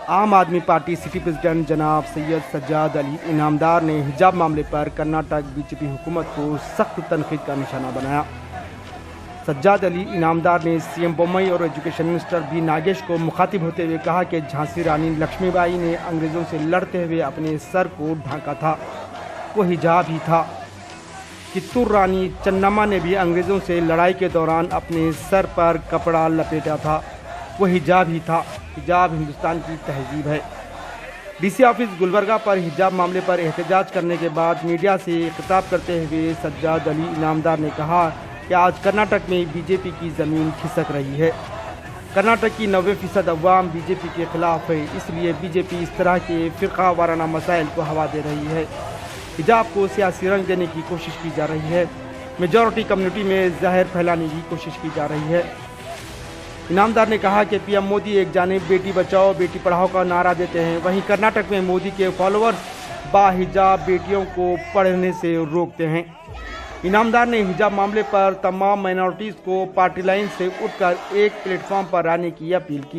आम आदमी party city president जनाब सैयद सज्जाद अली इनामदार ने हिजाब मामले पर कर्नाटक बीजेपी हुकूमत को सख्त तनखीद का निशाना बनाया सज्जाद अली इनामदार ने सीएम बोम्मई और एजुकेशन मिनिस्टर बी नागेश को मुखातिब होते हुए कहा कि झांसी रानी लक्ष्मीबाई ने अंग्रेज़ों से लड़ते हुए अपने सर को ढांका था वो हिजाब ही था कित्तूर रानी चन्नम्मा ने भी अंग्रेज़ों से लड़ाई के दौरान अपने सर पर कपड़ा लपेटा था वो हिजाब ही था हिजाब हिंदुस्तान की तहजीब है डीसी ऑफिस गुलबर्गा पर हिजाब मामले पर एहतजाज करने के बाद मीडिया से खिताब करते हुए सज्जाद अली इनामदार ने कहा कि आज कर्नाटक में बीजेपी की ज़मीन खिसक रही है कर्नाटक की नब्बे फीसद अवाम बीजेपी के खिलाफ है इसलिए बीजेपी इस तरह के फ़िरका वाराना मसाइल को हवा दे रही है हिजाब को सियासी रंग देने की कोशिश की जा रही है मेजॉरिटी कम्युनिटी में जहर फैलाने की कोशिश की जा रही है इनामदार ने कहा कि पीएम मोदी एक जानिब बेटी बचाओ बेटी पढ़ाओ का नारा देते हैं वहीं कर्नाटक में मोदी के फॉलोअर्स बाहिजाब बेटियों को पढ़ने से रोकते हैं इनामदार ने हिजाब मामले पर तमाम माइनॉरिटीज़ को पार्टी लाइन से उठकर एक प्लेटफॉर्म पर आने की अपील की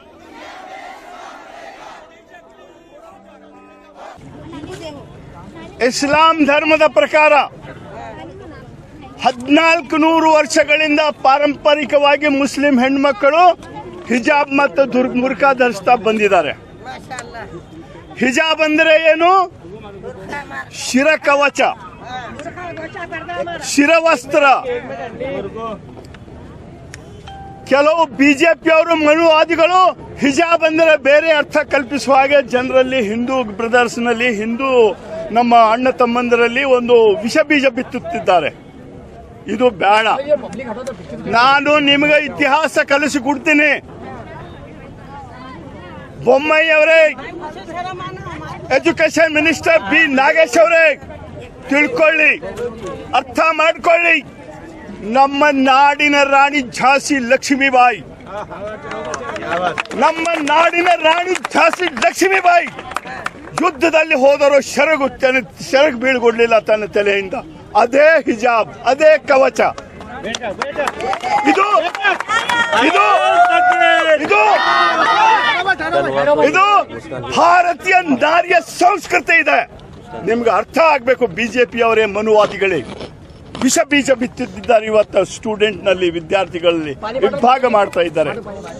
ಇಸ್ಲಾಂ ಧರ್ಮದ ಪ್ರಕಾರ ಹದಿನಾಲ್ಕು ನೂರು ವರ್ಷಗಳಿಂದ ಪಾರಂಪರಿಕವಾಗಿ ಮುಸ್ಲಿಂ ಹೆಣ್ಮಕ್ಕಳು ಹಿಜಾಬ್ ಮತ್ತು ದುರ್ ಮುರ್ಖಾ ಧರಿಸ್ತಾ ಬಂದಿದ್ದಾರೆ ಹಿಜಾಬ್ ಅಂದ್ರೆ ಏನು ಶಿರಕವಚ ಶಿರವಸ್ತ್ರ ಕೆಲವು ಬಿಜೆಪಿಯವರು ಮನುವಾದಿಗಳು ಹಿಜಾಬ್ ಅಂದ್ರೆ ಬೇರೆ ಅರ್ಥ ಕಲ್ಪಿಸುವ ಹಾಗೆ ಜನರಲ್ಲಿ ಹಿಂದೂ ಬ್ರದರ್ಸ್ ನಲ್ಲಿ ಹಿಂದೂ ನಮ್ಮ ಅಣ್ಣ ತಮ್ಮಂದರಲ್ಲಿ ಒಂದು ವಿಷ ಬೀಜ ಬಿತ್ತುತ್ತಿದ್ದಾರೆ ಇದು ಬೇಡ ನಾನು ನಿಮಗೆ ಇತಿಹಾಸ ಕಲಿಸಿಕೊಡ್ತೀನಿ ಬೊಮ್ಮಾಯಿ ಅವರೇ ಎಜುಕೇಶನ್ ಮಿನಿಸ್ಟರ್ ಬಿ ನಾಗೇಶ್ ಅವರೇ ತಿಳ್ಕೊಳ್ಳಿ ಅರ್ಥ ಮಾಡ್ಕೊಳ್ಳಿ ನಮ್ಮ ನಾಡಿನ ರಾಣಿ ಝಾನ್ಸಿ ಲಕ್ಷ್ಮೀಬಾಯಿ ನಮ್ಮ ನಾಡಿನ ರಾಣಿ ಝಾನ್ಸಿ ಲಕ್ಷ್ಮೀಬಾಯಿ ಯುದ್ಧದಲ್ಲಿ ಹೋದರೂ ಶರಗು ತನ್ನ ಶರಗ್ ಬೀಳ್ಕೊಡ್ಲಿಲ್ಲ ತನ್ನ ತಲೆಯಿಂದ ಅದೇ ಹಿಜಾಬ್ ಅದೇ ಕವಚ ಇದು ಇದು ಇದು ಇದು ಭಾರತೀಯ ನಾರಿಯ ಸಂಸ್ಕೃತಿ ಇದೆ ನಿಮ್ಗೆ ಅರ್ಥ ಆಗ್ಬೇಕು ಬಿಜೆಪಿ ಅವರೇ ಮನುವಾದಿಗಳೇ ವಿಷ ಬೀಜ ಬಿತ್ತಿದ್ದಾರೆ ಇವತ್ತು ಸ್ಟೂಡೆಂಟ್ ನಲ್ಲಿ ವಿದ್ಯಾರ್ಥಿಗಳಲ್ಲಿ ವಿಭಾಗ ಮಾಡ್ತಾ ಇದ್ದಾರೆ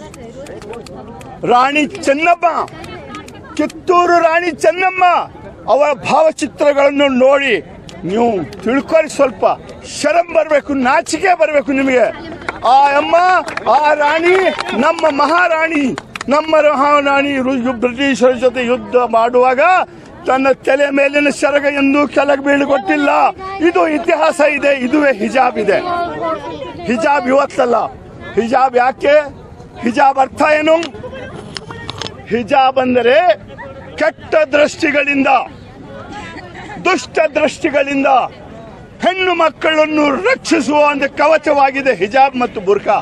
ರಾಣಿ ಚೆನ್ನಮ್ಮ ಕಿತ್ತೂರು ರಾಣಿ ಚೆನ್ನಮ್ಮ ಅವರ ಭಾವಚಿತ್ರಗಳನ್ನು ನೋಡಿ ನೀವು ತಿಳ್ಕೊಳ್ಳಿ ಸ್ವಲ್ಪ ಶರಂ ಬರಬೇಕು ನಾಚಿಕೆ ಬರಬೇಕು ನಿಮಗೆ ಆ ಅಮ್ಮ ಆ ರಾಣಿ ನಮ್ಮ ಮಹಾರಾಣಿ ನಮ್ಮ ಮಹಾರಾಣಿ ರು- ಬ್ರಿಟಿಷರ ಜೊತೆ ಯುದ್ಧ ಮಾಡುವಾಗ ತನ್ನ ತಲೆ ಮೇಲಿನ ಸೆರಗ ಎಂದು ಕೆಳಗೆ ಬೀಳುಗೊಟ್ಟಿಲ್ಲ ಇದು ಇತಿಹಾಸ ಇದೆ ಇದುವೇ ಹಿಜಾಬ್ ಇದೆ ಹಿಜಾಬ್ ಇವತ್ತಲ್ಲ ಹಿಜಾಬ್ ಯಾಕೆ ಹಿಜಾಬ್ ಅರ್ಥ ಏನು ಹಿಜಾಬ್ ಅಂದರೆ ಕೆಟ್ಟ ದೃಷ್ಟಿಗಳಿಂದ ದುಷ್ಟ ದೃಷ್ಟಿಗಳಿಂದ ಹೆಣ್ಣು ಮಕ್ಕಳನ್ನು ರಕ್ಷಿಸುವ ಒಂದು ಕವಚವಾಗಿದೆ ಹಿಜಾಬ್ ಮತ್ತು ಬುರ್ಕಾ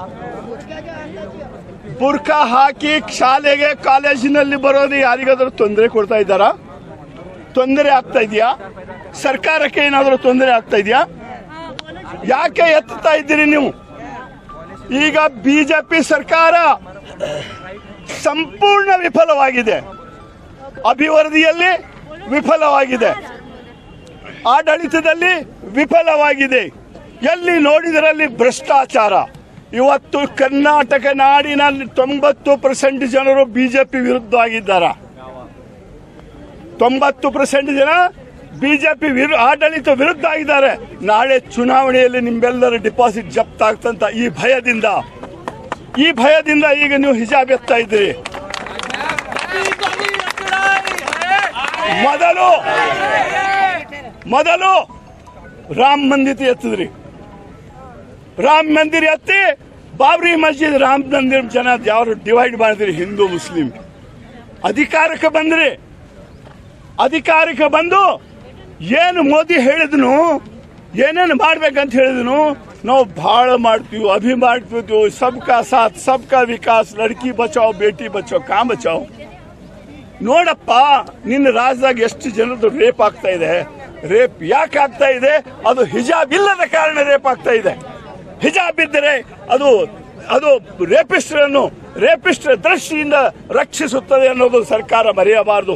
ಬುರ್ಕಾ ಹಾಕಿ ಶಾಲೆಗೆ ಕಾಲೇಜಿನಲ್ಲಿ ಬರೋದು ಯಾರಿಗಾದ್ರೂ ತೊಂದರೆ ಕೊಡ್ತಾ ಇದ್ದಾರಾ ತೊಂದರೆ ಆಗ್ತಾ ಇದೆಯಾ ಸರ್ಕಾರಕ್ಕೆ ಏನಾದರೂ ತೊಂದರೆ ಆಗ್ತಾ ಇದೆಯಾ ಯಾಕೆ ಎತ್ತುತ್ತಾ ಇದ್ದೀರಿ ನೀವು ಈಗ ಬಿಜೆಪಿ ಸರ್ಕಾರ ಸಂಪೂರ್ಣ ವಿಫಲವಾಗಿದೆ ಅಭಿವೃದ್ಧಿಯಲ್ಲಿ ವಿಫಲವಾಗಿದೆ ಆಡಳಿತದಲ್ಲಿ ವಿಫಲವಾಗಿದೆ ಎಲ್ಲಿ ನೋಡಿದರಲ್ಲಿ ಭ್ರಷ್ಟಾಚಾರ ಇವತ್ತು ಕರ್ನಾಟಕ ನಾಡಿನಲ್ಲಿ ತೊಂಬತ್ತು ಪರ್ಸೆಂಟ್ ಜನರು ಬಿಜೆಪಿ ವಿರುದ್ಧ ಆಗಿದ್ದಾರೆ ತೊಂಬತ್ತು ಪರ್ಸೆಂಟ್ ಜನ ಬಿಜೆಪಿ ವಿರು ಆಡಳಿತ ವಿರುದ್ಧ ಆಗಿದ್ದಾರೆ ನಾಳೆ ಚುನಾವಣೆಯಲ್ಲಿ ನಿಮ್ಮೆಲ್ಲರ ಡಿಪಾಸಿಟ್ ಜಪ್ತ ಆಗ್ತಂತ ಈ ಭಯದಿಂದ ಈ ಭಯದಿಂದ ಈಗ ನೀವು ಹಿಜಾಬ್ ಎತ್ತಾ ಇದ್ದೀರಿ ಮೊದಲು ಮೊದಲು ರಾಮ್ ಮಂದಿರ ಎತ್ತಿದ್ರಿ ರಾಮ್ ಮಂದಿರ ಎತ್ತಿ ಬಾಬ್ರಿ ಮಸ್ಜಿದ್ ರಾಮ್ ಮಂದಿರ ಜನ ಯಾರು ಡಿವೈಡ್ ಮಾಡಿದ್ರಿ ಹಿಂದೂ ಮುಸ್ಲಿಂ ಅಧಿಕಾರಕ್ಕೆ ಬಂದ್ರಿ ಅಧಿಕಾರಕ್ಕೆ ಬಂದು ಏನು ಮೋದಿ ಹೇಳಿದ್ನು ಏನೇನು ಮಾಡ್ಬೇಕಂತ ಹೇಳಿದ್ನು ನಾವು ಬಹಳ ಮಾಡ್ತೀವಿ ಅಭಿ ಮಾಡ್ತೀವಿ ಸಬ್ಕಾ ಸಾಥ್ ಸಬ್ಕಾ ವಿಕಾಸ್ ಲಡ್ಕಿ ಬಚಾವ್ ಬೇಟಿ ಬಚಾವ್ ಕಾ ಬಚಾವ್ ನೋಡಪ್ಪ ನಿನ್ನ ರಾಜ್ಯದಾಗ ಎಷ್ಟು ಜನರದ್ದು ರೇಪ್ ಆಗ್ತಾ ಇದೆ ರೇಪ್ ಯಾಕೆ ಆಗ್ತಾ ಇದೆ ಅದು ಹಿಜಾಬ್ ಇಲ್ಲದ ಕಾರಣ ರೇಪ್ ಆಗ್ತಾ ಇದೆ ಹಿಜಾಬ್ ಇದ್ದರೆ ಅದು ಅದು ರೇಪಿಸ್ಟರನ್ನು ರೇಪಿಸ್ಟರ ದೃಷ್ಟಿಯಿಂದ ರಕ್ಷಿಸುತ್ತದೆ ಅನ್ನೋದು ಸರ್ಕಾರ ಮರೆಯಬಾರದು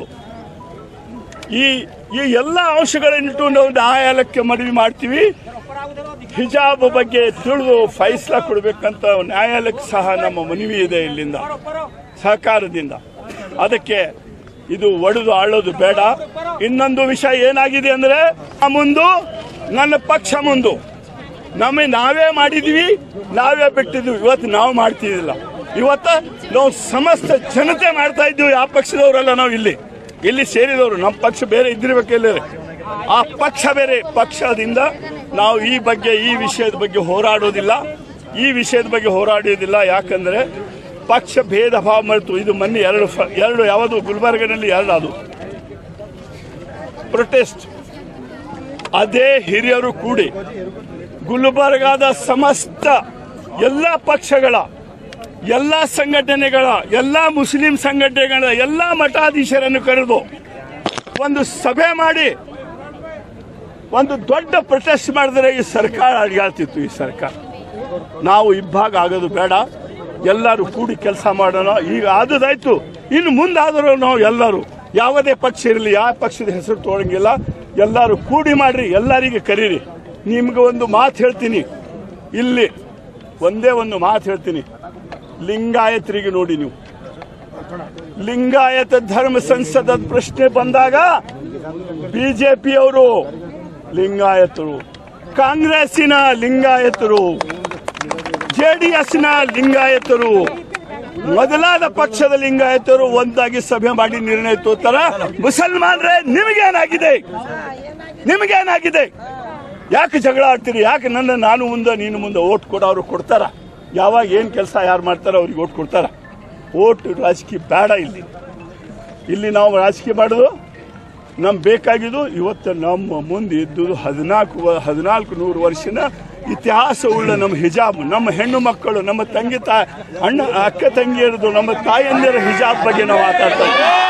ಈ ಈ ಎಲ್ಲ ಅಂಶಗಳನ್ನಿಟ್ಟು ನಾವು ನ್ಯಾಯಾಲಯಕ್ಕೆ ಮನವಿ ಮಾಡ್ತೀವಿ ಹಿಜಾಬ್ ಬಗ್ಗೆ ತಿಳಿದು ಫೈಸ್ಲಾ ಕೊಡಬೇಕಂತ ನ್ಯಾಯಾಲಯಕ್ಕೆ ಸಹ ನಮ್ಮ ಮನವಿ ಇದೆ ಇಲ್ಲಿಂದ ಸಹಕಾರದಿಂದ ಅದಕ್ಕೆ ಇದು ಒಡೆದು ಆಳೋದು ಬೇಡ ಇನ್ನೊಂದು ವಿಷಯ ಏನಾಗಿದೆ ಅಂದ್ರೆ ಆ ಮುಂದು ನನ್ನ ಪಕ್ಷ ಮುಂದು ನಮಗೆ ನಾವೇ ಮಾಡಿದ್ವಿ ನಾವೇ ಬಿಟ್ಟಿದ್ವಿ ಇವತ್ತು ನಾವು ಮಾಡ್ತಿದ್ದಿಲ್ಲ ಇವತ್ತ ನಾವು ಸಮಸ್ತ ಜನತೆ ಮಾಡ್ತಾ ಇದ್ದೀವಿ ಆ ಪಕ್ಷದವರಲ್ಲ ನಾವು ಇಲ್ಲಿ ಇಲ್ಲಿ ಸೇರಿದವರು ನಮ್ಮ ಪಕ್ಷ ಬೇರೆ ಇದ್ದಿರ್ಬೇಕಿಲ್ಲ ಆ ಪಕ್ಷ ಬೇರೆ ಪಕ್ಷದಿಂದ ನಾವು ಈ ಬಗ್ಗೆ ಈ ವಿಷಯದ ಬಗ್ಗೆ ಹೋರಾಡೋದಿಲ್ಲ ಈ ವಿಷಯದ ಬಗ್ಗೆ ಹೋರಾಡೋದಿಲ್ಲ ಯಾಕಂದ್ರೆ ಪಕ್ಷ ಭೇದ ಭಾವ ಮರೆತು ಇದು ಮೊನ್ನೆ ಎರಡು ಫ- ಎರಡು ಯಾವುದು ಗುಲ್ಬರ್ಗನಲ್ಲಿ ಎರಡು ಅದು ಪ್ರೊಟೆಸ್ಟ್ ಅದೇ ಹಿರಿಯರು ಕೂಡಿ ಗುಲ್ಬರ್ಗಾದ ಸಮಸ್ತ ಎಲ್ಲ ಪಕ್ಷಗಳ ಎಲ್ಲ ಸಂಘಟನೆಗಳ ಎಲ್ಲ ಮುಸ್ಲಿಂ ಸಂಘಟನೆಗಳ ಎಲ್ಲ ಮಠಾಧೀಶರನ್ನು ಕರೆದು ಒಂದು ಸಭೆ ಮಾಡಿ ಒಂದು ದೊಡ್ಡ ಪ್ರೊಟೆಸ್ಟ್ ಮಾಡಿದ್ರೆ ಈ ಸರ್ಕಾರ ಅಡಿಗಾಳ್ತಿತ್ತು ಈ ಸರ್ಕಾರ ನಾವು ಇಬ್ಬಾಗ ಆಗೋದು ಬೇಡ ಎಲ್ಲರೂ ಕೂಡಿ ಕೆಲಸ ಮಾಡೋಣ ಈಗ ಆದದಾಯ್ತು ಇನ್ನು ಮುಂದಾದರೂ ನಾವು ಎಲ್ಲರೂ ಯಾವುದೇ ಪಕ್ಷ ಇರಲಿ ಯಾವ ಪಕ್ಷದ ಹೆಸರು ತೊಗೊಳಂಗಿಲ್ಲ ಎಲ್ಲರೂ ಕೂಡಿ ಮಾಡ್ರಿ ಎಲ್ಲರಿಗೆ ಕರೀರಿ ನಿಮ್ಗೆ ಒಂದು ಮಾತು ಹೇಳ್ತೀನಿ ಇಲ್ಲಿ ಒಂದೇ ಒಂದು ಮಾತು ಹೇಳ್ತೀನಿ ಲಿಂಗಾಯತರಿಗೆ ನೋಡಿ ನೀವು ಲಿಂಗಾಯತ ಧರ್ಮ ಸಂಸದ ಪ್ರಶ್ನೆ ಬಂದಾಗ ಬಿಜೆಪಿಯವರು ಲಿಂಗಾಯತರು ಕಾಂಗ್ರೆಸ್ಸಿನ ಲಿಂಗಾಯತರು ಜೆಡಿಎಸ್ನ ಲಿಂಗಾಯತರು ಮೊದಲಾದ ಪಕ್ಷದ ಲಿಂಗಾಯತರು ಒಂದಾಗಿ ಸಭೆ ಮಾಡಿ ನಿರ್ಣಯ ತೋತಾರ ಮುಸಲ್ಮಾನ್ರೆ ನಿಮಗೇನಾಗಿದೆ ನಿಮಗೇನಾಗಿದೆ ಯಾಕೆ ಜಗಳ ಆಡ್ತೀರಿ ಯಾಕೆ ನನ್ನ ನಾನು ಮುಂದೆ ನೀನು ಮುಂದೆ ಓಟ್ ಕೊಡ ಅವ್ರು ಕೊಡ್ತಾರ ಯಾವಾಗ ಏನ್ ಕೆಲಸ ಯಾರು ಮಾಡ್ತಾರ ಅವ್ರಿಗೆ ಓಟ್ ಕೊಡ್ತಾರ ಓಟ್ ರಾಜಕೀಯ ಬೇಡ ಇಲ್ಲಿ ಇಲ್ಲಿ ನಾವು ರಾಜಕೀಯ ಮಾಡೋದು ನಮ್ ಬೇಕಾಗಿದ್ದು ಇವತ್ತು ನಮ್ಮ ಮುಂದೆ ಇದ್ದುದು ಹದಿನಾಲ್ಕು ವ- ಹದಿನಾಲ್ಕು ನೂರು ವರ್ಷದ ಇತಿಹಾಸವುಳ್ಳ ನಮ್ಮ ಹಿಜಾಬ್ ನಮ್ಮ ಹೆಣ್ಣು ಮಕ್ಕಳು ನಮ್ಮ ತಂಗಿ ತಾ ಅಣ್ಣ ಅಕ್ಕ ತಂಗಿಯರದು ನಮ್ಮ ತಾಯಂದಿರ ಹಿಜಾಬ್ ಬಗ್ಗೆ ನಾವು ಮಾತಾಡ್ತಾ ಇದ್ದೀವಿ.